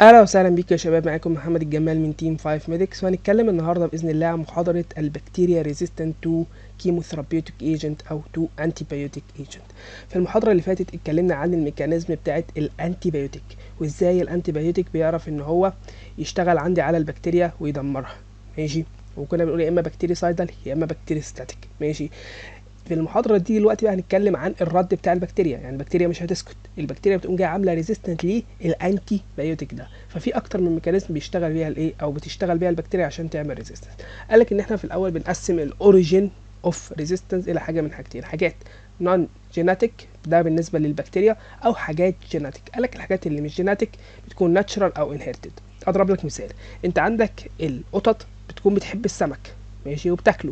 اهلا وسهلا بيكم يا شباب معاكم محمد الجمال من تيم 5 ميديكس وهنتكلم النهارده باذن الله عن محاضره البكتيريا ريزيستنت تو كيموثيرابيوتيك ايجنت او تو انتيبيوتيك ايجنت في المحاضره اللي فاتت اتكلمنا عن الميكانيزم بتاعه الانتيبيوتيك وازاي الانتيبيوتيك بيعرف ان هو يشتغل عندي على البكتيريا ويدمرها ماشي وكنا بنقول يا اما بكتيريسايدال يا اما بكتيريستاتيك ماشي في المحاضره دي دلوقتي بقى هنتكلم عن الرد بتاع البكتيريا يعني البكتيريا مش هتسكت البكتيريا بتقوم جايه عامله ريزيستنت للانتي بايوتيك ده ففي اكتر من ميكانيزم بيشتغل بيها الايه او بتشتغل بيها البكتيريا عشان تعمل ريزيستنس قال لك ان احنا في الاول بنقسم الاوريجين اوف ريزيستنس الى حاجه من حاجتين حاجات نون جيناتيك ده بالنسبه للبكتيريا او حاجات جيناتيك قال لك الحاجات اللي مش جيناتيك بتكون ناتشرال او انهيرتد اضرب لك مثال انت عندك القطط بتكون بتحب السمك ماشي وبتاكله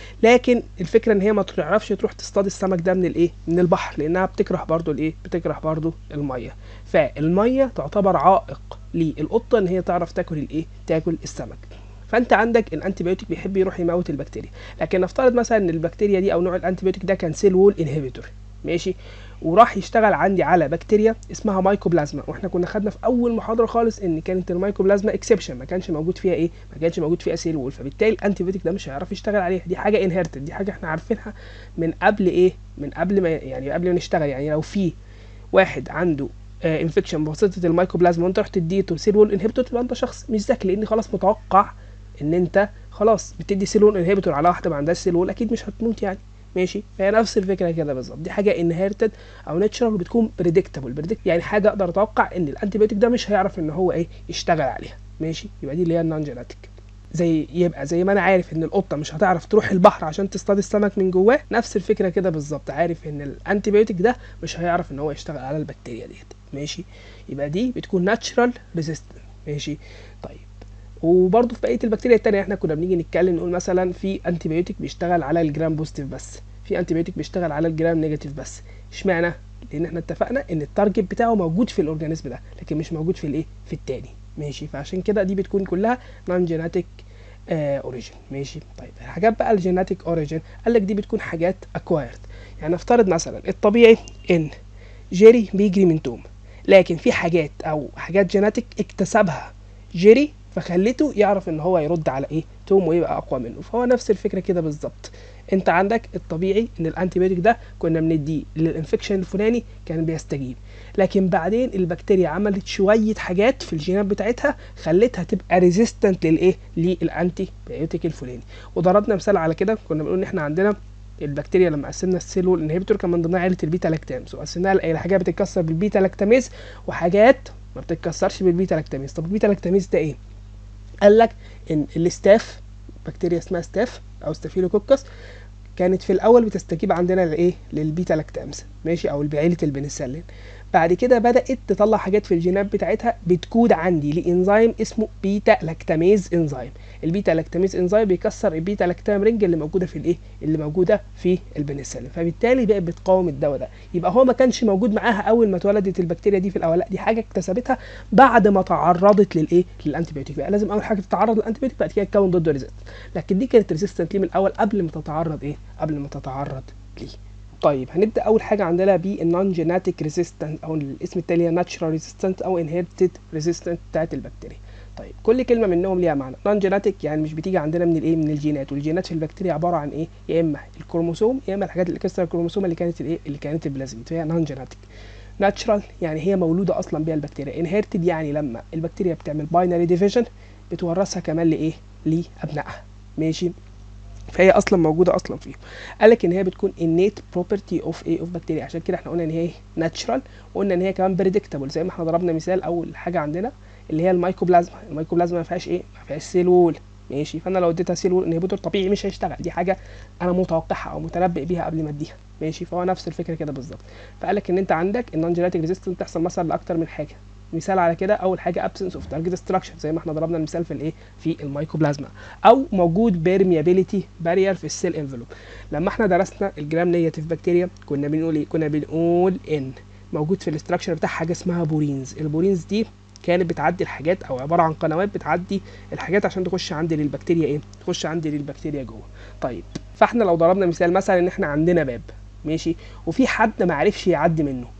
لكن الفكره ان هي ما تعرفش تروح تصطاد السمك ده من الايه من البحر لانها بتكره برضو الايه بتكره برضو الميه فالميه تعتبر عائق للقطه ان هي تعرف تاكل الايه تاكل السمك فانت عندك الانتيبيوتيك بيحب يروح يموت البكتيريا لكن نفترض مثلا ان البكتيريا دي او نوع الانتيبيوتيك ده كان سيل وول انهبيتور ماشي وراح يشتغل عندي على بكتيريا اسمها مايكوبلازما واحنا كنا خدنا في اول محاضره خالص ان كانت المايكوبلازما اكسبشن ما كانش موجود فيها ايه ما كانش موجود فيها سيل وول فبالتالي الانتيبيوتيك ده مش هيعرف يشتغل عليها دي حاجه انهيرتد دي حاجه احنا عارفينها من قبل ايه من قبل ما يعني قبل ما نشتغل يعني لو في واحد عنده انفكشن بواسطه المايكوبلازما وانت رحت اديته سيل وول انهبيتور تبقى انت شخص مش ذكي لان خلاص متوقع ان انت خلاص بتدي سيل وول انهبيتور على واحده ما عندهاش سيل وول اكيد مش هتموت يعني ماشي فهي نفس الفكره كده بالظبط دي حاجه انهيرتد او ناتشرال وبتكون بريدكتابل بريدكت يعني حاجه اقدر اتوقع ان الانتيبيوتيك ده مش هيعرف ان هو ايه يشتغل عليها ماشي يبقى دي اللي هي النون جيناتيك زي يبقى زي ما انا عارف ان القطه مش هتعرف تروح البحر عشان تصطاد السمك من جواه نفس الفكره كده بالظبط عارف ان الانتيبيوتيك ده مش هيعرف ان هو يشتغل على البكتيريا ديت ماشي يبقى دي بتكون ناتشرال ريزيستنت ماشي طيب وبرضه في بقيه البكتيريا التانية احنا كنا بنيجي نتكلم نقول مثلا في انتيبيوتيك بيشتغل على الجرام بوزيتيف بس في انتيبيوتيك بيشتغل على الجرام نيجاتيف بس اشمعنى لان احنا اتفقنا ان التارجت بتاعه موجود في الاورجانيزم ده لكن مش موجود في الايه في التاني ماشي فعشان كده دي بتكون كلها نون جيناتيك اوريجين ماشي طيب الحاجات بقى الجيناتيك اوريجين قال لك دي بتكون حاجات اكوايرد يعني نفترض مثلا الطبيعي ان جيري بيجري من توم لكن في حاجات او حاجات جيناتيك اكتسبها جيري فخليته يعرف ان هو يرد على ايه توم ويبقى اقوى منه فهو نفس الفكره كده بالظبط انت عندك الطبيعي ان الانتيبيوتيك ده كنا بنديه للانفكشن الفلاني كان بيستجيب لكن بعدين البكتيريا عملت شويه حاجات في الجينات بتاعتها خلتها تبقى ريزيستنت للايه للانتي بايوتيك الفلاني وضربنا مثال على كده كنا بنقول ان احنا عندنا البكتيريا لما قسمنا السيل وول انهبيتور كان من ضمنها عيله البيتا لاكتامز وقسمناها الى حاجات بتتكسر بالبيتا لاكتاميز وحاجات ما بتتكسرش بالبيتا لاكتاميز طب البيتا لاكتاميز ده ايه قال لك ان الاستاف بكتيريا اسمها ستاف او ستافيلوكوكس كانت في الاول بتستجيب عندنا لايه للبيتا لاكتامز ماشي او بعيله البنسلين بعد كده بدات تطلع حاجات في الجينات بتاعتها بتكود عندي لانزيم اسمه بيتا لاكتاميز انزيم البيتا لاكتاميز انزيم بيكسر البيتا لاكتام رينج اللي موجوده في الايه اللي موجوده في البنسلين فبالتالي بقت بتقاوم الدواء ده يبقى هو ما كانش موجود معاها اول ما اتولدت البكتيريا دي في الاول لا دي حاجه اكتسبتها بعد ما تعرضت للايه للانتيبيوتيك بقى لازم اول حاجه تتعرض للانتيبيوتيك بعد كده تكون ضده ريزيست لكن دي كانت ريزيستنت ليه من الاول قبل ما تتعرض ايه قبل ما تتعرض ليه طيب هنبدا اول حاجه عندنا بالنون جيناتيك ريزيستنت او الاسم التاني هي ناتشرال ريزيستنت او انهيرتد ريزيستنت بتاعت البكتيريا طيب كل كلمه منهم ليها معنى نون جيناتيك يعني مش بتيجي عندنا من الايه من الجينات والجينات في البكتيريا عباره عن ايه يا اما الكروموسوم يا اما الحاجات اللي كسر الكروموسوم اللي كانت الايه اللي كانت البلازميد فهي نون جيناتيك ناتشرال يعني هي مولوده اصلا بيها البكتيريا انهيرتد يعني لما البكتيريا بتعمل باينري ديفيجن بتورثها كمان لايه لابنائها ماشي فهي اصلا موجوده اصلا فيهم قال لك ان هي بتكون innate property of ايه اوف بكتيريا عشان كده احنا قلنا ان هي ناتشرال وقلنا ان هي كمان predictable زي ما احنا ضربنا مثال اول حاجه عندنا اللي هي المايكوبلازما المايكوبلازما ما فيهاش ايه ما فيهاش سيل وول ماشي فانا لو اديتها سيل وول انهبيتور طبيعي مش هيشتغل دي حاجه انا متوقعها او متنبئ بيها قبل ما اديها ماشي فهو نفس الفكره كده بالظبط فقال لك ان انت عندك النون جينيتك ريزيستنت تحصل مثلا لاكتر من حاجه مثال على كده اول حاجه absence of target structure زي ما احنا ضربنا المثال في الايه في المايكوبلازما او موجود permeability barrier في السيل انفلوب لما احنا درسنا الجرام نيجاتيف بكتيريا كنا بنقول ايه كنا بنقول ان موجود في الاستراكشر بتاع حاجه اسمها بورينز البورينز دي كانت بتعدي الحاجات او عباره عن قنوات بتعدي الحاجات عشان تخش عندي للبكتيريا ايه تخش عندي للبكتيريا جوه طيب فاحنا لو ضربنا مثال مثلا ان احنا عندنا باب ماشي وفي حد ما عرفش يعدي منه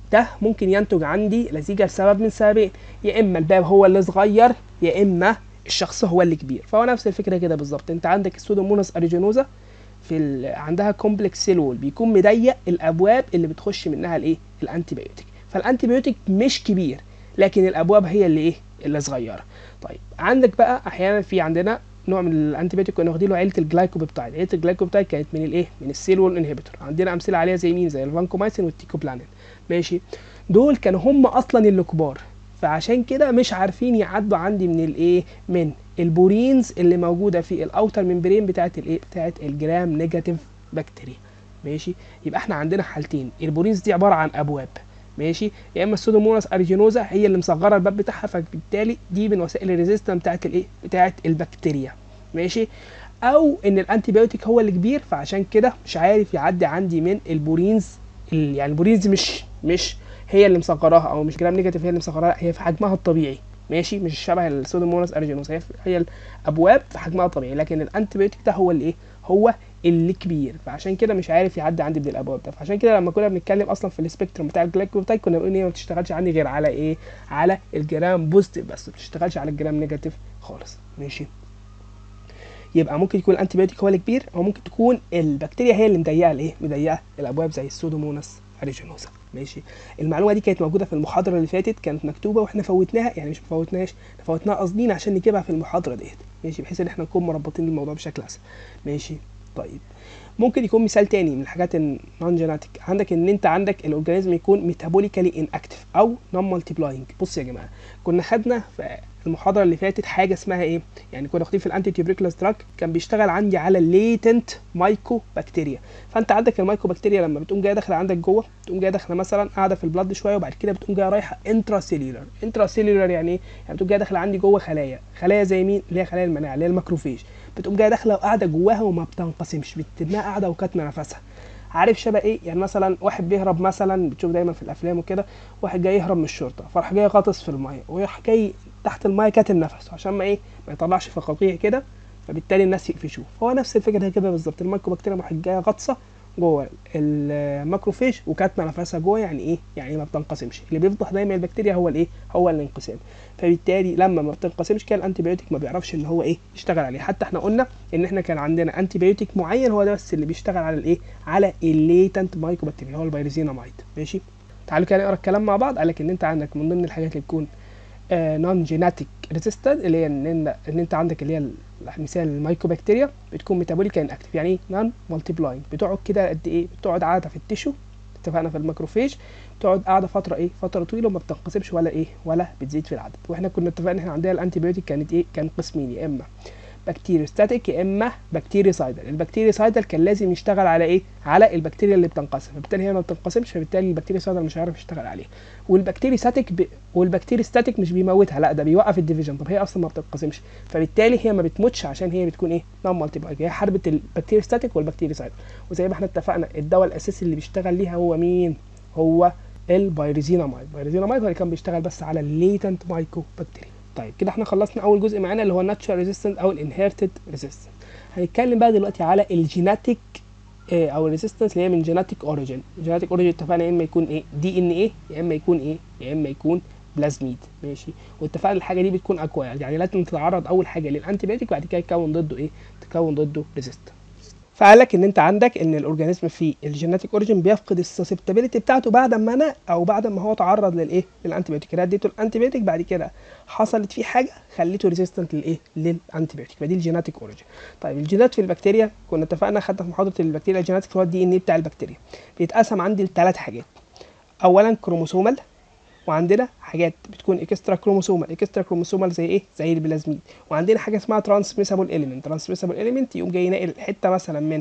ده ممكن ينتج عندي لزيجه لسبب من سببين يا اما الباب هو اللي صغير يا اما الشخص هو اللي كبير فهو نفس الفكره كده بالظبط انت عندك السودوموناس اريجينوزا في ال... عندها كومبلكس سيل وول بيكون مضيق الابواب اللي بتخش منها الايه الانتي بايوتيك فالانتي بايوتيك مش كبير لكن الابواب هي اللي ايه اللي صغيره طيب عندك بقى احيانا في عندنا نوع من الانتي بايوتيك كنا واخدينه عيله الجلايكوبيبتايد عيله الجلايكوبيبتايد كانت من الايه من السيل وول انهبيتور عندنا امثله عليها زي مين زي الفانكومايسين والتيكوبلانين ماشي دول كانوا هم اصلا اللي كبار فعشان كده مش عارفين يعدوا عندي من الايه من البورينز اللي موجوده في الاوتر ممبرين بتاعه الايه بتاعه الجرام نيجاتيف بكتيريا ماشي يبقى احنا عندنا حالتين البورينز دي عباره عن ابواب ماشي يا اما السودوموناس اريجينوزا هي اللي مصغره الباب بتاعها فبالتالي دي من وسائل الريزيستنس بتاعه الايه بتاعه البكتيريا ماشي او ان الانتي بايوتيك هو اللي كبير فعشان كده مش عارف يعدي عندي من البورينز ال- يعني البورينز مش مش هي اللي مصغراها او مش جرام نيجاتيف هي اللي مصغراها لا، هي في حجمها الطبيعي ماشي مش شبه السودوموناس اريجينوس هي هي الابواب في حجمها الطبيعي لكن الانتيبيوتيك ده هو اللي ايه هو اللي كبير فعشان كده مش عارف يعدي عندي من الابواب ده فعشان كده لما كنا بنتكلم اصلا في السبيكترم بتاع الجلايكوبتايد كنا بنقول ان هي ما بتشتغلش عندي غير على ايه على الجرام بوزيتيف بس ما بتشتغلش على الجرام نيجاتيف خالص ماشي يبقى ممكن يكون الانتيبيوتيك هو الكبير او ممكن تكون البكتيريا هي اللي مضيقه الايه مضيقه الابواب زي السودوموناس اريجينوسا ماشي المعلومه دي كانت موجوده في المحاضره اللي فاتت كانت مكتوبه واحنا فوتناها يعني مش فوتناهاش فوتناها قاصدين عشان نجيبها في المحاضره ديت ماشي بحيث ان احنا نكون مربطين الموضوع بشكل اسهل ماشي طيب ممكن يكون مثال تاني من الحاجات النون جيناتيك عندك ان انت عندك الاورجانيزم يكون ميتابوليكالي ان اكتف او نون مالتيبلاينج بص يا جماعه كنا خدنا في المحاضره اللي فاتت حاجه اسمها ايه يعني كنا واخدين في الانتي تيوبريكولاس دراج كان بيشتغل عندي على الليتنت مايكو بكتيريا فانت عندك المايكو بكتيريا لما بتقوم جايه داخله عندك جوه بتقوم جايه داخله مثلا قاعده في البلد شويه وبعد كده بتقوم جايه رايحه انترا سيلولار انترا سيلولار يعني ايه يعني بتقوم جايه داخله عندي جوه خلايا خلايا زي مين اللي هي خلايا المناعه اللي هي الماكروفيج بتقوم جايه داخله وقاعده جواها وما بتنقسمش بتبقى قاعده وكاتمه نفسها عارف شبه ايه يعني مثلا واحد بيهرب مثلا بتشوف دايما في الافلام وكده واحد جاي يهرب من الشرطه فراح جاي غاطس في الميه وراح جاي تحت الميه كاتم نفسه عشان ما ايه ما يطلعش فقاقيع كده فبالتالي الناس يقفشوه فهو نفس الفكره كده بالظبط المايكوبكتيريا راح جايه غاطسه جوه الماكروفيج وكاتمه نفسها جوه يعني ايه يعني ما بتنقسمش اللي بيفضح دايما البكتيريا هو الايه هو الانقسام فبالتالي لما ما بتنقسمش كان الانتي بايوتيك ما بيعرفش ان هو ايه يشتغل عليه حتى احنا قلنا ان احنا كان عندنا انتي بايوتيك معين هو ده بس اللي بيشتغل على الايه على الليتنت مايكوبكتيريا هو البيريزينامايد ماشي تعالوا كده نقرا الكلام مع بعض قال لك ان انت عندك من ضمن الحاجات اللي بتكون نون جيناتيك ريزيستنت اللي هي ان ان ان انت عندك اللي هي مثال المايكوبكتيريا بتكون ميتابوليك ان اكتف يعني ايه نون مالتيبلاينج بتقعد كده قد ايه بتقعد قاعده في التيشو اتفقنا في الماكروفيج بتقعد قاعده فتره ايه فتره طويله وما بتنقسمش ولا ايه ولا بتزيد في العدد واحنا كنا اتفقنا ان احنا عندنا الانتي بايوتيك كانت ايه كان قسمين يا اما بكتيريوستاتيك يا اما بكتيريسايدل البكتيريسايدل كان لازم يشتغل على ايه على البكتيريا اللي بتنقسم فبالتالي هي ما بتنقسمش فبالتالي البكتيريسايدل مش هيعرف يشتغل عليه والبكتيريستاتيك ب... والبكتيريستاتيك مش بيموتها لا ده بيوقف الديفيجن طب هي اصلا ما بتنقسمش فبالتالي هي ما بتموتش عشان هي بتكون ايه نون مالتيبلاينج هي حربة البكتيريستاتيك والبكتيريسايدل وزي ما احنا اتفقنا الدواء الاساسي اللي بيشتغل ليها هو مين هو البايريزينامايد البايريزينامايد هو اللي كان بيشتغل بس على الليتنت مايكو بكتيريا طيب كده احنا خلصنا اول جزء معانا اللي هو الناتشورال ريزيستنت او الانهيرتد ريزيستنت هنتكلم بقى دلوقتي على الجيناتيك اه او الريزيستنس اللي هي من جيناتيك اوريجين جيناتيك اوريجين اتفقنا يا اما يكون ايه دي ان ايه يا اما يكون ايه يا اما يكون بلازميد ماشي واتفقنا الحاجه دي بتكون اكوايرد يعني لازم تتعرض اول حاجه للانتي بايوتيك بعد كده تكون ضده ايه تكون ضده ريزيستنس فقال لك ان انت عندك ان الاورجانيزم في الجيناتيك اوريجين بيفقد السسبتابيلتي بتاعته بعد ما انا او بعد ما هو تعرض للايه للانتيبيوتيك انا اديته الانتيبيوتيك بعد كده حصلت فيه حاجه خليته ريزيستنت للايه للانتيبيوتيك فدي الجيناتيك اوريجين طيب الجينات في البكتيريا كنا اتفقنا خدنا في محاضره البكتيريا الجيناتيك هو الدي ان ايه بتاع البكتيريا بيتقسم عندي لثلاث حاجات اولا كروموسومال وعندنا حاجات بتكون اكسترا كروموسومال اكسترا كروموسومال زي ايه زي البلازميد وعندنا حاجه اسمها ترانسميسابل اليمنت ترانسميسابل اليمنت يقوم جاي ناقل حته مثلا من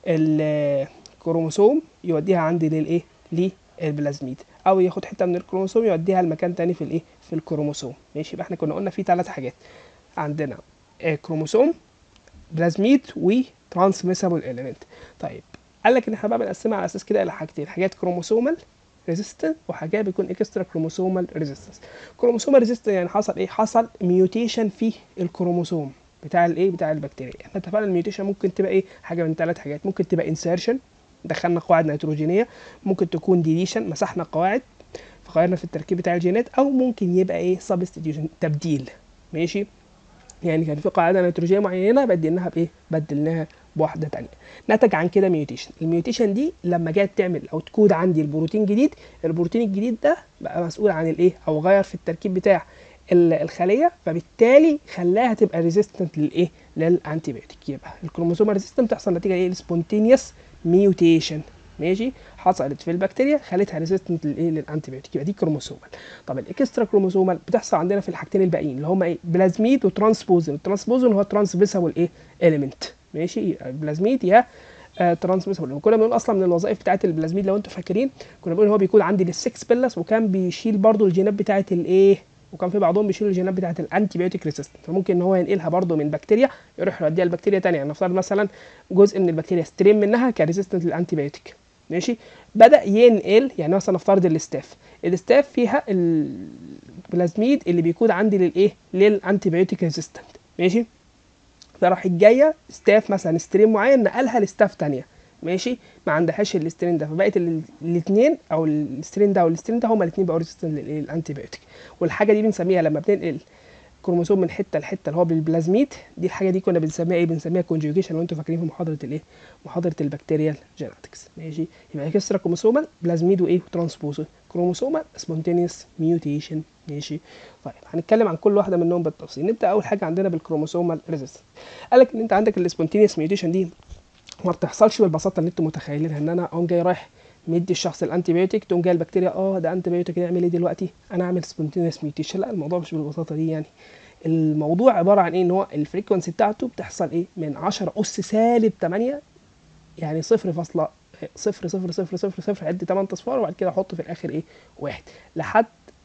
الكروموسوم يوديها عندي للايه للبلازميد او ياخد حته من الكروموسوم يوديها لمكان تاني في الايه في الكروموسوم ماشي يبقى احنا كنا قلنا في ثلاث حاجات عندنا كروموسوم بلازميد وترانسميسابل اليمنت طيب قال لك ان احنا بقى بنقسمها على اساس كده الى حاجتين حاجات كروموسومال ريزيستنت وحاجات بيكون اكسترا كروموسومال ريزيستنس كروموسومال ريزيستنت يعني حصل ايه حصل ميوتيشن في الكروموسوم بتاع الايه بتاع البكتيريا احنا اتفقنا الميوتيشن ممكن تبقى ايه حاجه من ثلاث حاجات ممكن تبقى انسيرشن دخلنا قواعد نيتروجينيه ممكن تكون ديليشن مسحنا قواعد فغيرنا في التركيب بتاع الجينات او ممكن يبقى ايه سبستيتيوشن تبديل ماشي يعني كان في قاعده نيتروجينيه معينه بدلناها بايه بدلناها بواحده تانية نتج عن كده ميوتيشن الميوتيشن دي لما جت تعمل او تكود عندي البروتين جديد البروتين الجديد ده بقى مسؤول عن الايه او غير في التركيب بتاع الخليه فبالتالي خلاها تبقى ريزيستنت للايه للانتيبيوتيك يبقى الكروموسوم ريزيستنت تحصل نتيجه ايه سبونتينيوس ميوتيشن ماشي حصلت في البكتيريا خلتها ريزيستنت للايه للانتيبيوتيك يبقى دي كروموسومال طب الاكسترا كروموسومال بتحصل عندنا في الحاجتين الباقيين اللي هم ايه بلازميد وترانسبوزن الترانسبوزن هو ترانسبيسبل ايه اليمنت ماشي بلازميد يا آه ترانسميسبل وكنا بنقول اصلا من الوظائف بتاعه البلازميد لو انتم فاكرين كنا بنقول هو بيكون عندي للسكس بيلس وكان بيشيل برضو الجينات بتاعه الايه وكان في بعضهم بيشيلوا الجينات بتاعه الانتيبيوتيك ريزيستنت فممكن ان هو ينقلها برضو من بكتيريا يروح يوديها لبكتيريا ثانيه يعني نفترض مثلا جزء من البكتيريا ستريم منها كريزيستنت للانتيبيوتيك ماشي بدا ينقل يعني مثلا نفترض الاستاف الاستاف فيها البلازميد اللي بيكون عندي للايه للانتيبيوتيك ريزيستنت ماشي فراحت جايه ستاف مثلا ستريم معين نقلها لستاف تانية ماشي ما عندهاش الاسترين ده فبقت الاثنين او السترين ده والسترين ده هما الاثنين بقوا ريزيستنت للانتيبيوتيك والحاجه دي بنسميها لما بننقل كروموسوم من حته لحته اللي هو بالبلازميد دي الحاجه دي كنا بنسميها ايه بنسميها كونجوجيشن لو انتوا فاكرين في محاضره الايه محاضره البكتيريال جينetics ماشي يبقى اكسترا كروموسومال بلازميد وايه وترانسبوزر كروموسومال سبونتينيوس ميوتيشن ماشي طيب هنتكلم عن كل واحده منهم بالتفصيل نبدا اول حاجه عندنا بالكروموسومال ريزيستنس قال لك ان انت عندك السبونتينيوس ميوتيشن دي ما بتحصلش بالبساطه اللي انتم متخيلينها ان انا اقوم جاي رايح مدي الشخص الانتيبيوتيك تقوم جاي البكتيريا اه ده انتيبيوتيك يعمل ايه دلوقتي انا اعمل سبونتينيوس ميوتيشن لا الموضوع مش بالبساطه دي يعني الموضوع عباره عن ايه ان هو الفريكونسي بتاعته بتحصل ايه من 10 اس سالب 8 يعني 0 فاصلة صفر صفر صفر صفر صفر عد 8 اصفار وبعد كده احط في الاخر ايه واحد لحد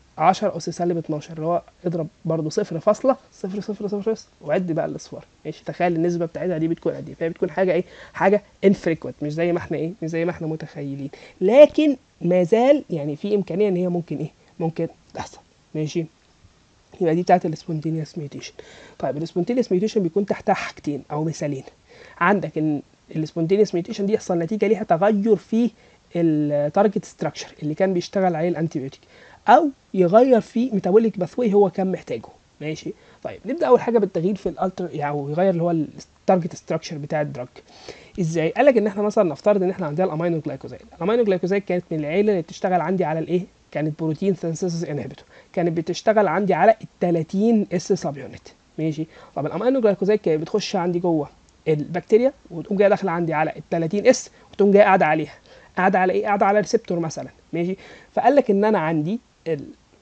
10 اس سالب 12 اللي هو اضرب برضه صفر فاصلة صفر صفر صفر وعد بقى الاصفار ماشي تخيل النسبه بتاعتها دي بتكون قد ايه فهي بتكون حاجه ايه حاجه انفريكوينت مش زي ما احنا ايه مش زي ما احنا متخيلين لكن ما زال يعني في امكانيه ان هي ممكن ايه ممكن تحصل ماشي يبقى دي بتاعت السبونتينيوس ميوتيشن طيب السبونتينيوس ميوتيشن بيكون تحتها حاجتين او مثالين عندك ان السبونتينيوس ميوتيشن دي يحصل نتيجه ليها تغير في التارجت ستراكشر اللي كان بيشتغل عليه الانتيبيوتيك او يغير في ميتابوليك باثوي هو كان محتاجه ماشي طيب نبدا اول حاجه بالتغيير في الالتر يعني يغير اللي هو التارجت ستراكشر بتاع الدراج ازاي قال لك ان احنا مثلا نفترض ان احنا عندنا الامينو جلايكوزايد الامينو جلايكوزايد كانت من العيله اللي بتشتغل عندي على الايه كانت بروتين سينثيسيس انهبيتور كانت بتشتغل عندي على ال 30 اس سب يونت ماشي طب الامينو جلايكوزايد كانت بتخش عندي جوه البكتيريا وتقوم جايه داخله عندي على ال 30 اس وتقوم جايه قاعده عليها قاعده على ايه قاعده على ريسبتور مثلا ماشي فقال لك ان انا عندي ال...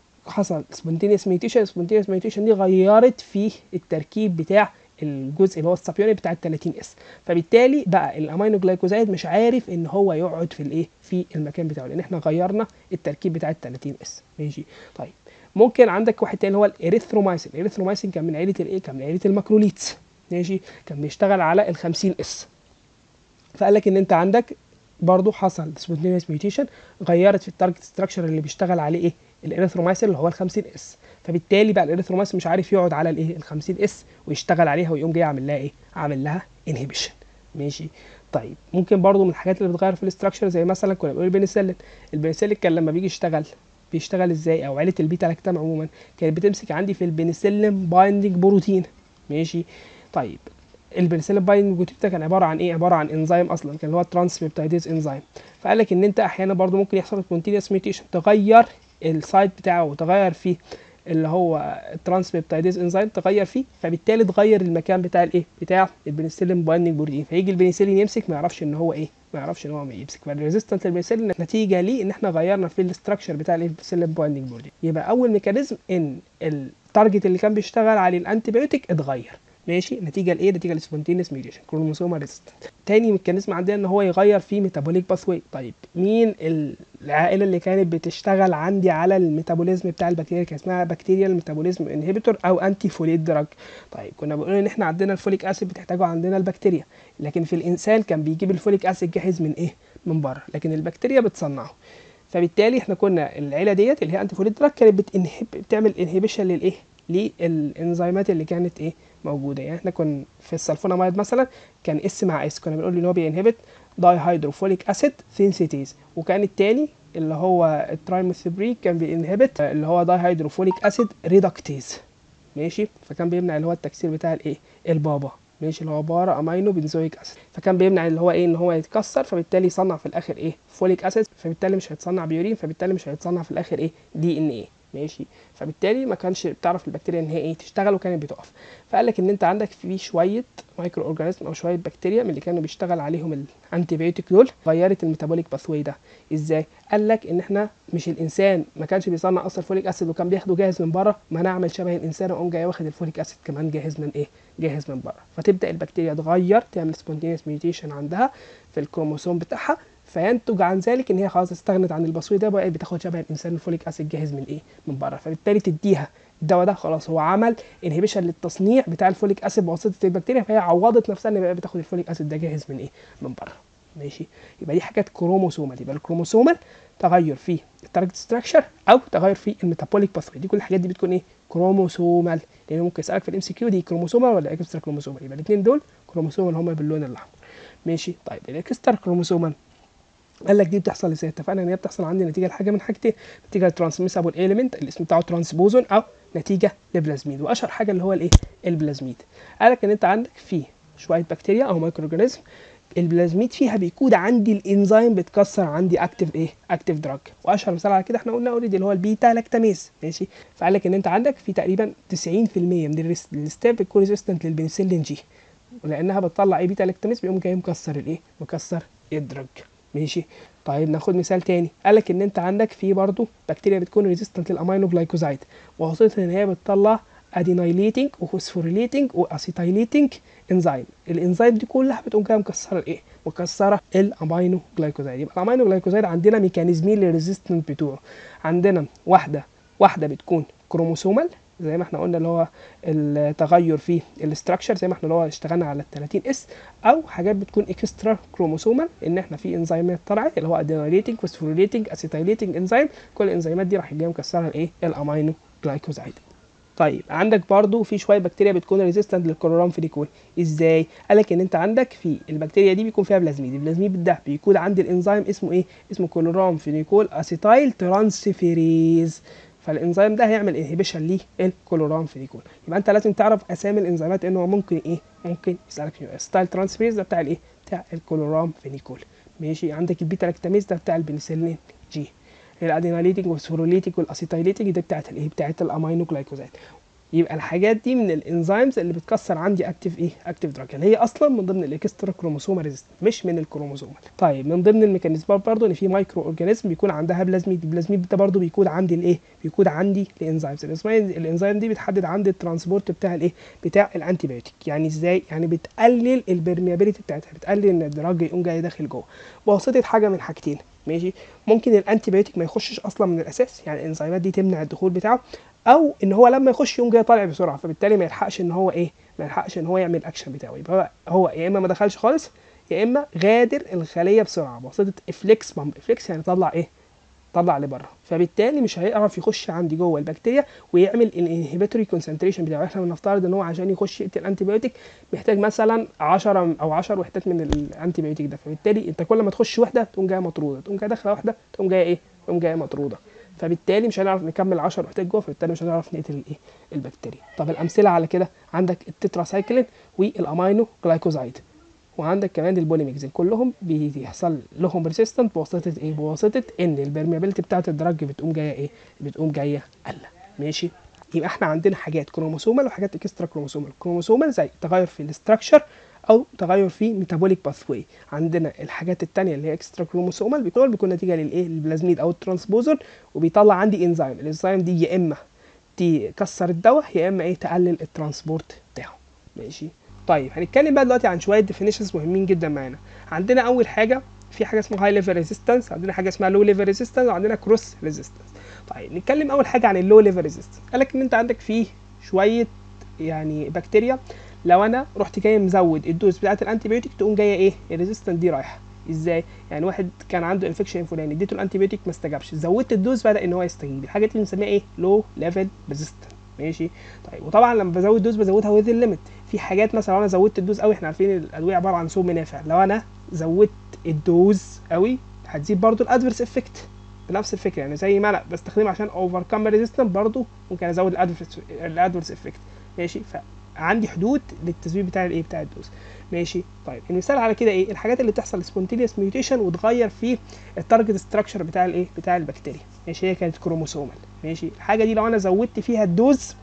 حصل سبونتينيوس ميوتيشن سبونتينيوس ميوتيشن دي غيرت في التركيب بتاع الجزء اللي هو السابيوني بتاع ال 30 اس فبالتالي بقى الامينو جلايكوزايد مش عارف ان هو يقعد في الايه في المكان بتاعه لان احنا غيرنا التركيب بتاع ال 30 اس ماشي طيب ممكن عندك واحد تاني هو الاريثرومايسين الاريثرومايسين كان من عيله الايه كان من عيله الماكروليتس ماشي كان بيشتغل على ال 50 اس فقال لك ان انت عندك برضو حصل سبونتينيوس ميوتيشن غيرت في التارجت ستراكشر اللي بيشتغل عليه ايه الاريثرومايسين اللي هو ال 50 اس فبالتالي بقى الاريثرومايسين مش عارف يقعد على الايه ال 50 اس ويشتغل عليها ويقوم جاي عامل لها ايه عامل لها انهبيشن ماشي طيب ممكن برضو من الحاجات اللي بتغير في الاستراكشر زي مثلا كنا بنقول البنسلين البنسلين كان لما بيجي يشتغل بيشتغل ازاي او عيله البيتا لاكتام عموما كانت بتمسك عندي في البنسلين بايندنج بروتين ماشي طيب البنسلين بايندنج بروتين ده كان عباره عن ايه عباره عن انزيم اصلا كان هو الترانسبيبتايديز انزيم فقال لك ان انت احيانا برضو ممكن يحصل سبونتينيوس ميوتيشن تغير السايت بتاعه وتغير فيه اللي هو الترانسبيبتايديز انزيم تغير فيه فبالتالي تغير المكان بتاع الايه بتاع البنسلين بايندنج بروتين فيجي البنسلين يمسك ما يعرفش ان هو ايه ما يعرفش ان هو ما يمسك فالريزيستنت للبنسلين نتيجه ليه ان احنا غيرنا في الاستراكشر بتاع البنسلين بايندنج بروتين يبقى اول ميكانيزم ان التارجت اللي كان بيشتغل عليه الانتيبيوتيك اتغير ماشي نتيجه لايه نتيجه للسبونتينيوس ميوتيشن كروموسوم ريزيستنت تاني ميكانيزم عندنا ان هو يغير في ميتابوليك باثوي طيب مين العائله اللي كانت بتشتغل عندي على الميتابوليزم بتاع البكتيريا كان اسمها بكتيريال ميتابوليزم انهبيتور او انتي فوليت دراج طيب كنا بنقول ان احنا عندنا الفوليك اسيد بتحتاجه عندنا البكتيريا لكن في الانسان كان بيجيب الفوليك اسيد جاهز من ايه من بره لكن البكتيريا بتصنعه فبالتالي احنا كنا العيله ديت اللي هي انتي فوليت دراج كانت بتنهب بتعمل انهبيشن للايه للانزيمات اللي كانت ايه موجوده يعني احنا كنا في السلفونامايد مثلا كان اس مع اس كنا بنقول ان هو بينهبت داي هيدروفوليك اسيد سينسيتيز وكان التاني اللي هو الترايموثيبريك كان بينهبت اللي هو داي هيدروفوليك اسيد ريدكتيز ماشي فكان بيمنع اللي هو التكسير بتاع الايه البابا ماشي اللي هو بارا امينو بنزويك اسيد فكان بيمنع اللي هو ايه ان هو يتكسر فبالتالي يصنع في الاخر ايه فوليك اسيد فبالتالي مش هيتصنع بيورين فبالتالي مش هيتصنع في الاخر ايه دي ان ايه ماشي فبالتالي ما كانش بتعرف البكتيريا ان هي ايه تشتغل وكانت بتقف فقال لك ان انت عندك في شويه مايكرو اورجانيزم او شويه بكتيريا من اللي كانوا بيشتغل عليهم الانتي بيوتيك دول غيرت الميتابوليك باثوي ده ازاي قال لك ان احنا مش الانسان ما كانش بيصنع اصلا فوليك اسيد وكان بياخده جاهز من بره ما نعمل شبه الانسان واقوم جاي واخد الفوليك اسيد كمان جاهز من ايه جاهز من بره فتبدا البكتيريا تغير تعمل سبونتينيوس ميوتيشن عندها في الكروموسوم بتاعها فينتج عن ذلك ان هي خلاص استغنت عن البصوي ده بقت بتاخد شبه الانسان الفوليك اسيد جاهز من ايه من بره فبالتالي تديها الدواء ده خلاص هو عمل انهبيشن للتصنيع بتاع الفوليك اسيد بواسطه البكتيريا فهي عوضت نفسها ان بقى بتاخد الفوليك اسيد ده جاهز من ايه من بره ماشي يبقى دي حاجات كروموسومال يبقى الكروموسومال تغير في التارجت ستراكشر او تغير في الميتابوليك باثوي دي كل الحاجات دي بتكون ايه كروموسومال لان ممكن يسالك في الام سي كيو دي كروموسومال ولا اكسترا كروموسومال يبقى الاثنين دول كروموسومال هم باللون الاحمر ماشي طيب الاكسترا كروموسومال قال لك دي بتحصل ازاي اتفقنا ان هي بتحصل عندي نتيجه لحاجه من حاجتين نتيجه لترانسميسابل ايليمنت الاسم بتاعه ترانسبوزون او نتيجه لبلازميد واشهر حاجه اللي هو الايه البلازميد قال لك ان انت عندك فيه شويه بكتيريا او مايكرو اورجانيزم البلازميد فيها بيكون عندي الانزيم بتكسر عندي اكتف ايه اكتف دراج واشهر مثال على كده احنا قلنا اوريدي اللي هو البيتا لاكتاميز ماشي فقال لك ان انت عندك في تقريبا 90% من الستاب بتكون ريزيستنت للبنسلين جي ولانها بتطلع ايه بيتا لاكتاميز بيقوم جاي مكسر الايه مكسر الدرج ماشي طيب ناخد مثال تاني قال لك ان انت عندك في برضو بكتيريا بتكون ريزيستنت للامينو جلايكوزايد وخصوصا ان هي بتطلع ادينايليتنج وفوسفوريليتنج واسيتايليتنج انزيم الانزيم دي كلها بتقوم جايه مكسره الايه مكسره الامينو جلايكوزايد يبقى الامينو جلايكوزايد عندنا ميكانيزمين للريزيستنت بتوعه عندنا واحده واحده بتكون كروموسومال زي ما احنا قلنا اللي هو التغير في الاستراكشر زي ما احنا اللي هو اشتغلنا على ال 30 اس او حاجات بتكون اكسترا كروموسومال ان احنا في انزيمات طلعت اللي هو ادينايليتنج فوسفوريليتنج اسيتايليتنج انزيم كل الانزيمات دي راح جايه مكسره الايه الامينو جلايكوزايد طيب عندك برضو في شويه بكتيريا بتكون ريزيستنت للكلورامفينيكول ازاي قال لك ان انت عندك في البكتيريا دي بيكون فيها بلازميد البلازميد ده بيكون عند الانزيم اسمه ايه اسمه كلورامفينيكول اسيتايل ترانسفيريز فالانزيم ده هيعمل انهبيشن للكلورامفينيكول يبقى انت لازم تعرف اسامي الانزيمات انه ممكن ايه ممكن يسالك فيه ستايل ترانسفيريز ده بتاع الايه بتاع الكلورامفينيكول ماشي عندك البيتا لاكتاميز ده بتاع البنسلين جي الاديناليتنج والسفوروليتنج والاسيتايليتنج دي بتاعت الايه بتاعت الامينو جلايكوزات يبقى الحاجات دي من الانزيمز اللي بتكسر عندي اكتيف ايه اكتيف دراج اللي هي اصلا من ضمن الاكسترا كروموسوم ريزيستنت مش من الكروموسوم طيب من ضمن الميكانيزمات برضو ان في مايكرو اورجانيزم بيكون عندها بلازميد البلازميد ده برضو بيكون عندي الايه بيكون عندي الانزيمز الانزيم دي بتحدد عندي الترانسبورت بتاع الايه بتاع الانتي بايوتيك يعني ازاي يعني بتقلل البرميابيليتي بتاعتها بتقلل ان الدراج يقوم جاي داخل جوه بواسطه حاجه من حاجتين ماشي ممكن الانتي بايوتيك ما يخشش اصلا من الاساس يعني الانزيمات دي تمنع الدخول بتاعه او ان هو لما يخش يقوم جاي طالع بسرعه فبالتالي ما يلحقش ان هو ايه ما يلحقش ان هو يعمل الاكشن بتاعه يبقى هو, هو يا اما ما دخلش خالص يا اما غادر الخليه بسرعه بواسطه افليكس بامب افليكس يعني طلع ايه طلع لبره فبالتالي مش هيعرف يخش عندي جوه البكتيريا ويعمل الانهبيتوري كونسنتريشن بتاعه احنا بنفترض ان هو عشان يخش يقتل الانتي بايوتيك محتاج مثلا 10 او 10 وحدات من الانتي بايوتيك ده فبالتالي انت كل ما تخش وحده تقوم جايه مطروده تقوم جايه داخله واحده تقوم جايه ايه تقوم جايه مطروده فبالتالي مش هنعرف نكمل 10 وحدات جوه فبالتالي مش هنعرف نقتل الايه البكتيريا طب الامثله على كده عندك التتراسايكلين والامينو جلايكوزايد وعندك كمان البوليميكزين كلهم بيحصل لهم ريسيستنت بواسطه ايه بواسطه ان البرميابيلتي بتاعه الدرج بتقوم جايه ايه بتقوم جايه قله ماشي يبقى احنا عندنا حاجات كروموسومال وحاجات اكسترا كروموسومال كروموسومال زي تغير في الاستراكشر او تغير في ميتابوليك باثوي عندنا الحاجات التانية اللي هي اكسترا كروموسومال بيكون بيكون نتيجه للايه البلازميد او الترانسبوزون وبيطلع عندي انزيم الانزيم دي يا اما تكسر الدواء يا اما ايه تقلل الترانسبورت بتاعه ماشي طيب هنتكلم بقى دلوقتي عن شويه ديفينيشنز مهمين جدا معانا عندنا اول حاجه في حاجه اسمها هاي ليفل ريزيستنس عندنا حاجه اسمها لو ليفل ريزيستنس وعندنا كروس ريزيستنس طيب نتكلم اول حاجه عن اللو ليفل ريزيستنس قال لك ان انت عندك فيه شويه يعني بكتيريا لو انا رحت جاي مزود الدوز بتاعه الانتي بيوتيك تقوم جايه ايه الريزيستنت دي رايحه ازاي يعني واحد كان عنده انفكشن فلاني اديته الانتي بيوتيك ما استجابش زودت الدوز بدا ان هو يستجيب الحاجه دي بنسميها ايه لو ليفل ريزيستنت ماشي طيب وطبعا لما بزود دوز بزودها وذ الليميت في حاجات مثلا لو انا زودت الدوز قوي احنا عارفين الادويه عباره عن سم نافع لو انا زودت الدوز قوي هتزيد برضو الادفرس افكت بنفس الفكره يعني زي ما انا بستخدمه عشان اوفركم ريزيستنت برضو ممكن ازود الادفرس الادفرس افكت ماشي فعندي حدود للتزويد بتاع الايه بتاع الدوز ماشي طيب المثال على كده ايه الحاجات اللي بتحصل سبونتينيوس ميوتيشن وتغير في التارجت ستراكشر بتاع الايه بتاع البكتيريا ماشي هي كانت كروموسومال ماشي الحاجه دي لو انا زودت فيها الدوز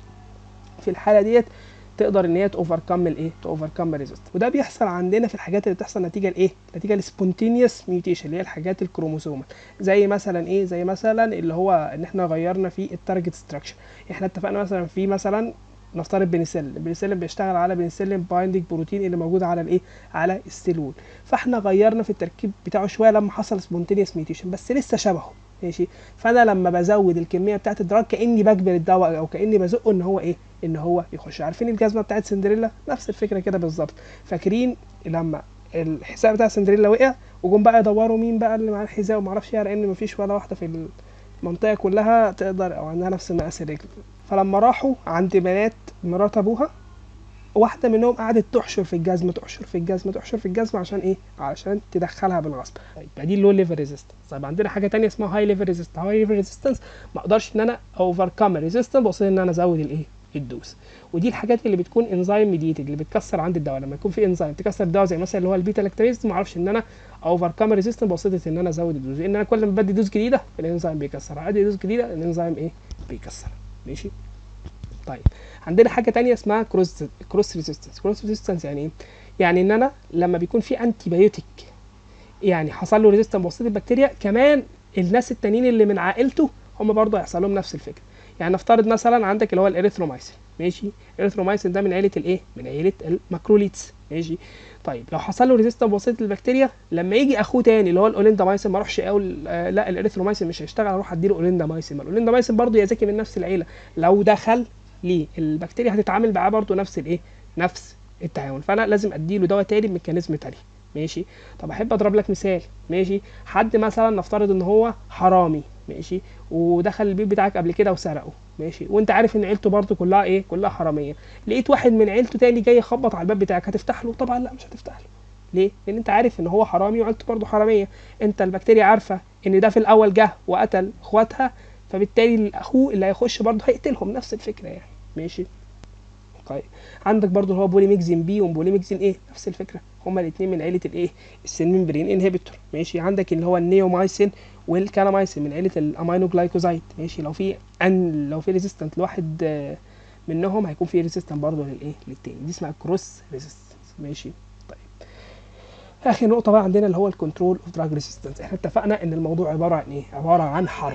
في الحاله ديت تقدر ان هي توفركم الايه توفركم ريزيست وده بيحصل عندنا في الحاجات اللي بتحصل نتيجه لايه نتيجه لسبونتينيوس ميوتيشن اللي هي الحاجات الكروموسومال زي مثلا ايه زي مثلا اللي هو ان احنا غيرنا في التارجت ستراكشر احنا اتفقنا مثلا في مثلا نفترض بنسلين البنسلين بيشتغل على بنسلين بايندينج بروتين اللي موجود على الايه على السيلول فاحنا غيرنا في التركيب بتاعه شويه لما حصل سبونتينيوس ميوتيشن بس لسه شبهه ماشي فانا لما بزود الكميه بتاعه الدراج كاني بجبر الدواء او كاني بزقه ان هو ايه ان هو يخش عارفين الجزمه بتاعه سندريلا نفس الفكره كده بالظبط فاكرين لما الحذاء بتاع سندريلا وقع وجم بقى يدوروا مين بقى اللي معاه الحذاء وما اعرفش لان مفيش ولا واحده في المنطقه كلها تقدر او عندها نفس مقاس الرجل فلما راحوا عند بنات مرات ابوها واحدة منهم قعدت تحشر في الجزمة تحشر في الجزمة تحشر في الجزمة عشان ايه؟ علشان تدخلها بالغصب. طيب دي اللو ليفل ريزيستنس. طيب عندنا حاجة تانية اسمها هاي ليفل ريزيستنس. هاي ليفل ريزيستنس ما اقدرش ان انا اوفركم ريزيستنس بوصل ان انا ازود الايه؟ الدوز. ودي الحاجات اللي بتكون انزيم ميديتد اللي بتكسر عند الدواء لما يكون في انزيم تكسر الدواء زي مثلا اللي هو البيتا لاكتريز ما اعرفش ان انا اوفركم ريزيستنس بواسطه ان انا ازود الدوز لان انا كل ما بدي دوز جديده الانزيم بيكسرها ادي دوز جديده الانزيم ايه؟ بيكسرها. ماشي؟ طيب عندنا حاجه تانية اسمها كروس كروس ريزيستنس كروس ريزيستنس يعني ايه يعني ان انا لما بيكون في انتي بايوتيك يعني حصل له ريزيستنس بواسطه البكتيريا كمان الناس التانيين اللي من عائلته هم برضه هيحصل لهم نفس الفكره يعني نفترض مثلا عندك اللي هو الاريثرومايسين ماشي الاريثرومايسين ده من عيله الايه من عيله الماكروليتس ماشي طيب لو حصل له ريزيستنس بواسطه البكتيريا لما يجي اخوه تاني اللي هو الاوليندامايسين ما اروحش اقول آه لا الاريثرومايسين مش هيشتغل اروح اديله اوليندامايسين ما الاوليندامايسين برضه يذاكي من نفس العيله لو دخل ليه البكتيريا هتتعامل معاه برضه نفس الايه نفس التعامل فانا لازم اديله دواء تاني بميكانيزم تاني ماشي طب احب اضرب لك مثال ماشي حد مثلا نفترض ان هو حرامي ماشي ودخل البيت بتاعك قبل كده وسرقه ماشي وانت عارف ان عيلته برضه كلها ايه كلها حراميه لقيت واحد من عيلته تاني جاي يخبط على الباب بتاعك هتفتح له طبعا لا مش هتفتح له ليه لان انت عارف ان هو حرامي وعيلته برضه حراميه انت البكتيريا عارفه ان ده في الاول جه وقتل اخواتها فبالتالي اخوه اللي هيخش برضه هيقتلهم نفس الفكره يعني ماشي طيب عندك برضو اللي هو بوليميكزين بي وبوليميكزين ايه نفس الفكره هما الاثنين من عيله الايه السيلمين انهبيتور ماشي عندك اللي هو النيومايسين والكالامايسين من عيله الامينو جلايكوزايد ماشي لو في ان لو في ريزيستنت لواحد منهم هيكون في ريزيستنت برضه للايه للتاني دي اسمها كروس ريزيستنس ماشي طيب اخر نقطه بقى عندنا اللي هو الكنترول اوف دراج ريزيستنس احنا اتفقنا ان الموضوع عباره عن ايه عباره عن حرب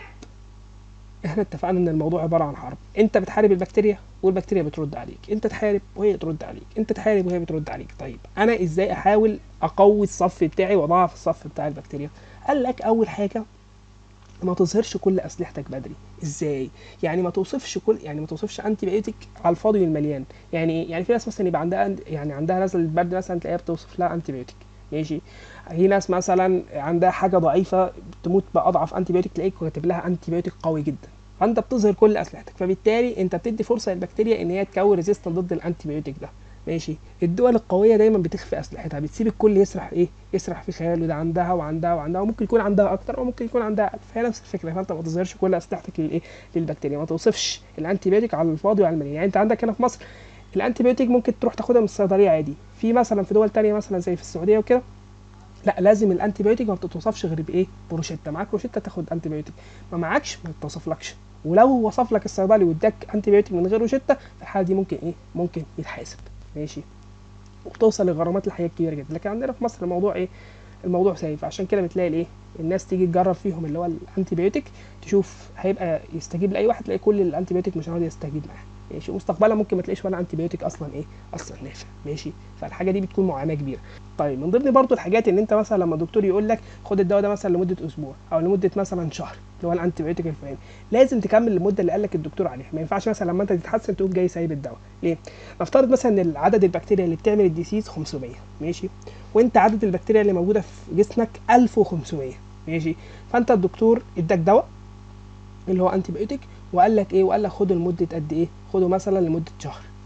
احنا اتفقنا ان الموضوع عباره عن حرب انت بتحارب البكتيريا والبكتيريا بترد عليك انت تحارب وهي ترد عليك انت تحارب وهي بترد عليك طيب انا ازاي احاول اقوي الصف بتاعي واضاعف الصف بتاع البكتيريا قال لك اول حاجه ما تظهرش كل اسلحتك بدري ازاي يعني ما توصفش كل يعني ما توصفش انتي بايوتيك على الفاضي والمليان يعني يعني في ناس مثلا يبقى عندها يعني عندها نزله برد مثلا تلاقيها بتوصف لها انتي بايوتيك ماشي في ناس مثلا عندها حاجه ضعيفه تموت باضعف انتي بايوتيك تلاقيك كاتب لها انتي بايوتيك قوي جدا فانت بتظهر كل اسلحتك فبالتالي انت بتدي فرصه للبكتيريا ان هي تكون ريزيستنت ضد الانتي بايوتيك ده ماشي الدول القويه دايما بتخفي اسلحتها بتسيب الكل يسرح ايه يسرح في خياله ده عندها وعندها وعندها وممكن يكون عندها اكتر او ممكن يكون عندها الف فهي نفس الفكره فانت ما تظهرش كل اسلحتك للايه للبكتيريا ما توصفش الانتي بايوتيك على الفاضي وعلى المليان يعني انت عندك هنا في مصر الانتي بايوتيك ممكن تروح تاخدها من الصيدليه عادي في مثلا في دول تانية مثلا زي في السعوديه وكده لا لازم الانتي بايوتيك ما بتتوصفش غير بايه بروشته معاك روشته تاخد انتي بايوتيك ما معكش ما تتوصفلكش ولو وصف لك الصيدلي واداك انتي بايوتيك من غير روشته في الحاله دي ممكن ايه ممكن يتحاسب ماشي وبتوصل لغرامات الحياه كبيره جدا لكن عندنا في مصر الموضوع ايه الموضوع سايف عشان كده بتلاقي الايه الناس تيجي تجرب فيهم اللي هو الانتي بايوتيك تشوف هيبقى يستجيب لاي واحد تلاقي كل الانتي بايوتيك مش هيقعد يستجيب معاه ماشي مستقبلا ممكن ما تلاقيش ولا انتي بايوتيك اصلا ايه اصلا نافع ماشي فالحاجه دي بتكون معاناه كبيره طيب من ضمن برضو الحاجات ان انت مثلا لما الدكتور يقول لك خد الدواء ده مثلا لمده اسبوع او لمده مثلا شهر اللي هو الانتي بايوتيك الفلاني لازم تكمل المده اللي قال لك الدكتور عليها ما ينفعش مثلا لما انت تتحسن تقوم جاي سايب الدواء ليه نفترض مثلا ان عدد البكتيريا اللي بتعمل الديسيز 500 ماشي وانت عدد البكتيريا اللي موجوده في جسمك 1500 ماشي فانت الدكتور اداك دواء اللي هو انتي بايوتيك وقال لك ايه وقال لك خده لمده قد ايه خده مثلا لمده شهر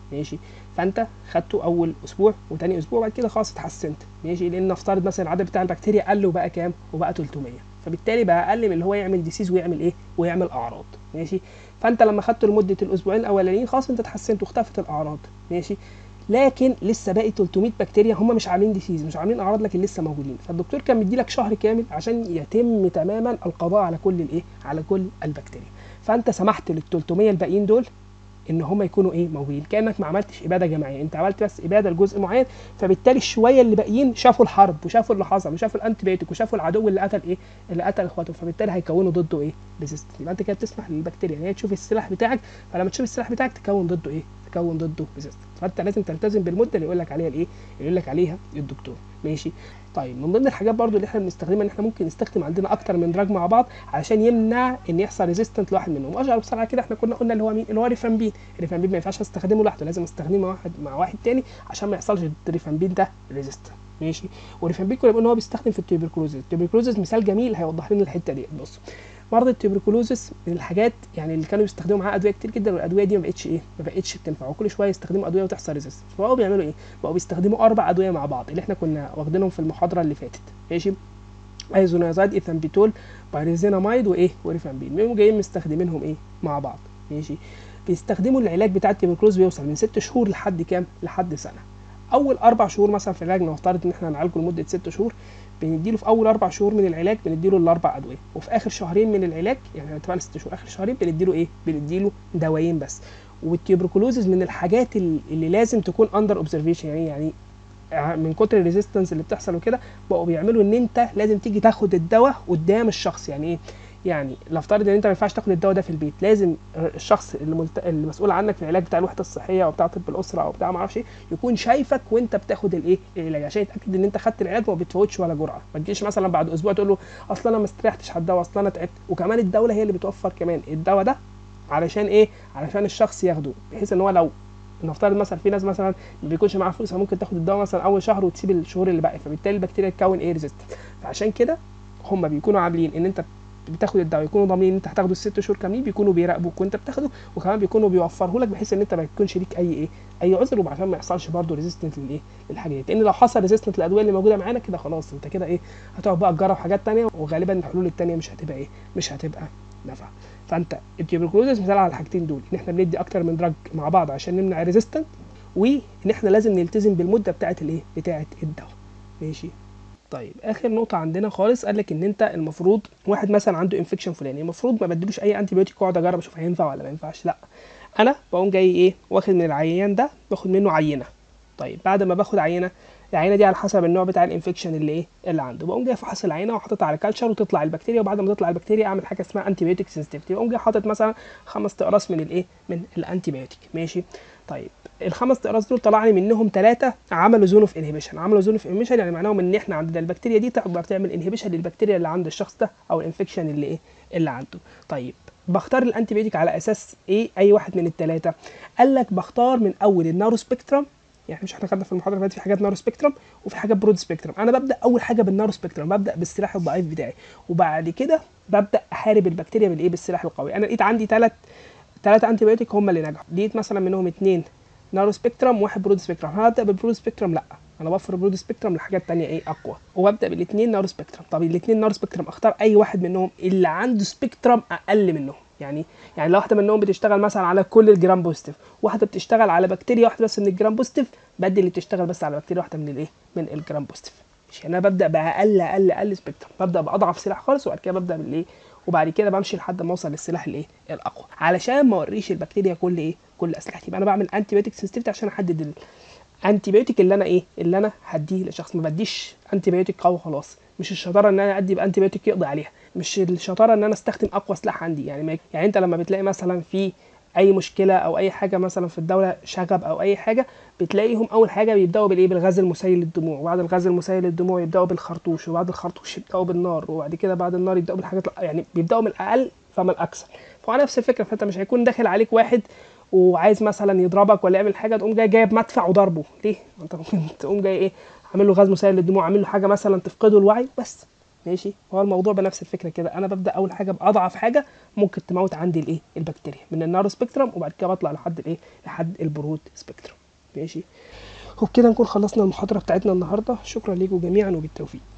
ماشي فانت خدته اول اسبوع وتاني اسبوع بعد كده خلاص اتحسنت ماشي لان نفترض مثلا العدد بتاع البكتيريا قل وبقى كام وبقى 300 فبالتالي بقى اقل من اللي هو يعمل ديسيز ويعمل ايه ويعمل اعراض ماشي فانت لما خدته لمده الاسبوعين الاولانيين خلاص انت اتحسنت واختفت الاعراض ماشي لكن لسه باقي 300 بكتيريا هم مش عاملين ديسيز مش عاملين اعراض لكن لسه موجودين فالدكتور كان مديلك شهر كامل عشان يتم تماما القضاء على كل الايه على كل البكتيريا فانت سمحت لل 300 الباقيين دول ان هم يكونوا ايه موجودين كانك ما عملتش اباده جماعيه انت عملت بس اباده لجزء معين فبالتالي الشويه اللي باقيين شافوا الحرب وشافوا اللي حصل وشافوا الانتي بيوتيك وشافوا العدو اللي قتل ايه اللي قتل اخواته فبالتالي هيكونوا ضده ايه ريزيستنس يبقى انت كده بتسمح للبكتيريا ان هي تشوف السلاح بتاعك فلما تشوف السلاح بتاعك تكون ضده ايه تكون ضده ريزيستنس فانت لازم تلتزم بالمده اللي يقول لك عليها الايه اللي يقول لك عليها الدكتور ماشي طيب من ضمن الحاجات برضو اللي احنا بنستخدمها ان احنا ممكن نستخدم عندنا اكتر من دراج مع بعض علشان يمنع ان يحصل ريزيستنت لواحد منهم واشهر بسرعه كده احنا كنا قلنا اللي هو مين اللي هو ريفامبين الريفامبين ما ينفعش استخدمه لوحده لازم استخدمه مع واحد مع واحد تاني عشان ما يحصلش الريفامبين ده ريزيستنت ماشي والريفامبين كنا بنقول ان هو بيستخدم في التوبركلوزز التوبركلوزز مثال جميل هيوضح لنا الحته دي بص مرضى التوبركلوزس من الحاجات يعني اللي كانوا بيستخدموا معاها ادويه كتير جدا والادويه دي ما بقتش ايه ما بقتش بتنفع وكل شويه يستخدموا ادويه وتحصل ريزيست فبقوا بيعملوا ايه بقوا بيستخدموا اربع ادويه مع بعض اللي احنا كنا واخدينهم في المحاضره اللي فاتت ماشي ايزونازايد ايثامبيتول بايريزينامايد وايه وريفامبين بيقوموا جايين مستخدمينهم ايه مع بعض ماشي بيستخدموا العلاج بتاع التوبركلوز بيوصل من ست شهور لحد كام لحد سنه اول اربع شهور مثلا في العلاج نفترض ان احنا نعالجه لمده ست شهور بنديله في اول اربع شهور من العلاج بنديله الاربع ادويه وفي اخر شهرين من العلاج يعني اتفقنا ست شهور اخر شهرين بنديله ايه بنديله دوايين بس والتيوبركلوزز من الحاجات اللي لازم تكون اندر اوبزرفيشن يعني يعني من كتر الريزيستنس اللي بتحصل وكده بقوا بيعملوا ان انت لازم تيجي تاخد الدواء قدام الشخص يعني ايه يعني نفترض ان انت ما ينفعش تاخد الدواء ده في البيت لازم الشخص اللي ملت... المسؤول عنك في العلاج بتاع الوحده الصحيه او بتاع طب الاسره او بتاع ما اعرفش ايه يكون شايفك وانت بتاخد الايه العلاج عشان يتاكد ان انت خدت العلاج وما بتفوتش ولا جرعه ما تجيش مثلا بعد اسبوع تقول له اصل انا ما استريحتش على الدواء اصل انا تعبت وكمان الدوله هي اللي بتوفر كمان الدواء ده علشان ايه علشان الشخص ياخده بحيث ان هو لو نفترض مثلا في ناس مثلا ما بيكونش معاها فلوس ممكن تاخد الدواء مثلا اول شهر وتسيب الشهور اللي باقي فبالتالي البكتيريا تكون ايه ريزيست فعشان كده هم بيكونوا عاملين ان انت بتاخد الدواء يكونوا ضامنين ان انت هتاخده الست شهور كاملين بيكونوا بيراقبوك وانت بتاخده وكمان بيكونوا بيوفره لك بحيث ان انت ما يكونش ليك اي ايه اي عذر وعشان ما يحصلش برضه ريزيستنت للايه للحاجات لان لو حصل ريزيستنت للادويه اللي موجوده معانا كده خلاص انت كده ايه هتقعد بقى تجرب حاجات تانية وغالبا الحلول التانية مش هتبقى ايه مش هتبقى نافعه فانت التيوبركلوزس مثال على الحاجتين دول ان احنا بندي اكتر من دراج مع بعض عشان نمنع ريزيستنت وان احنا لازم نلتزم بالمده بتاعه الايه بتاعه الدواء ماشي طيب اخر نقطه عندنا خالص قال لك ان انت المفروض واحد مثلا عنده انفكشن فلاني المفروض ما بديلوش اي انتي بيوتيك واقعد اجرب اشوف هينفع ولا ما ينفعش لا انا بقوم جاي ايه واخد من العيان ده باخد منه عينه طيب بعد ما باخد عينه العينه دي على حسب النوع بتاع الانفكشن اللي ايه اللي عنده بقوم جاي فحص العينه وحاططها على كالتشر وتطلع البكتيريا وبعد ما تطلع البكتيريا اعمل حاجه اسمها انتي بيوتيك سنسيتيفيتي بقوم جاي حاطط مثلا خمس تقراص من الايه من الانتي بيوتيك ماشي طيب الخمس تقراص دول طلع لي منهم ثلاثه عملوا زون اوف انهبيشن عملوا زون اوف انهبيشن يعني معناهم ان احنا عندنا البكتيريا دي تقدر تعمل انهبيشن للبكتيريا اللي عند الشخص ده او الانفكشن اللي ايه اللي عنده طيب بختار الانتي بيوتيك على اساس ايه اي واحد من الثلاثه قال لك بختار من اول النارو سبيكترم يعني مش احنا خدنا في المحاضره اللي فاتت في حاجات نارو سبيكترم وفي حاجات برود سبيكترم انا ببدا اول حاجه بالنارو سبيكترم ببدا بالسلاح الضعيف بتاعي وبعد كده ببدا احارب البكتيريا بالايه بالسلاح القوي انا لقيت عندي ثلاث ثلاثه انتي بيوتيك هم اللي نجحوا لقيت مثلا منهم اثنين نارو سبيكترم وواحد برود سبيكترم هبدا بالبرود سبيكترم لا انا بوفر برود سبيكترم لحاجات تانية ايه اقوى وببدا بالاثنين نارو سبيكترم طب الاثنين نارو سبيكترم اختار اي واحد منهم اللي عنده سبيكترم اقل منهم يعني يعني لو واحده منهم بتشتغل مثلا على كل الجرام بوزيتيف واحده بتشتغل على بكتيريا واحده بس من الجرام بوزيتيف بدي اللي بتشتغل بس على بكتيريا واحده من الايه من الجرام بوزيتيف مش انا ببدا باقل اقل اقل سبيكترم ببدا باضعف سلاح خالص وبعد كده ببدا بالايه وبعد كده بمشي لحد ما اوصل للسلاح الايه الاقوى علشان ما اوريش البكتيريا كل ايه كل اسلحتي يبقى انا بعمل انتي بيوتيك سنسيتيفيتي عشان احدد الانتي بيوتيك اللي انا ايه اللي انا هديه لشخص ما بديش انتي بيوتيك قوي خلاص مش الشطاره ان انا ادي بانتي بيوتيك يقضي عليها مش الشطاره ان انا استخدم اقوى سلاح عندي يعني ما يعني انت لما بتلاقي مثلا في اي مشكله او اي حاجه مثلا في الدوله شغب او اي حاجه بتلاقيهم اول حاجه بيبداوا بالايه بالغاز المسيل للدموع وبعد الغاز المسيل للدموع يبداوا بالخرطوش وبعد الخرطوش يبداوا بالنار وبعد كده بعد النار يبداوا بالحاجات يعني بيبداوا من الاقل فما الاكثر فهو نفس الفكره فانت مش هيكون داخل عليك واحد وعايز مثلا يضربك ولا يعمل حاجه تقوم جاي جايب مدفع وضربه ليه؟ انت ممكن تقوم جاي ايه عامل له غاز مسيل للدموع عامل له حاجه مثلا تفقده الوعي بس ماشي هو الموضوع بنفس الفكره كده انا ببدا اول حاجه باضعف حاجه ممكن تموت عندي الايه البكتيريا من النارو سبيكترم وبعد كده بطلع لحد الايه لحد البرود سبيكترم ماشي وبكده نكون خلصنا المحاضره بتاعتنا النهارده شكرا ليكم جميعا وبالتوفيق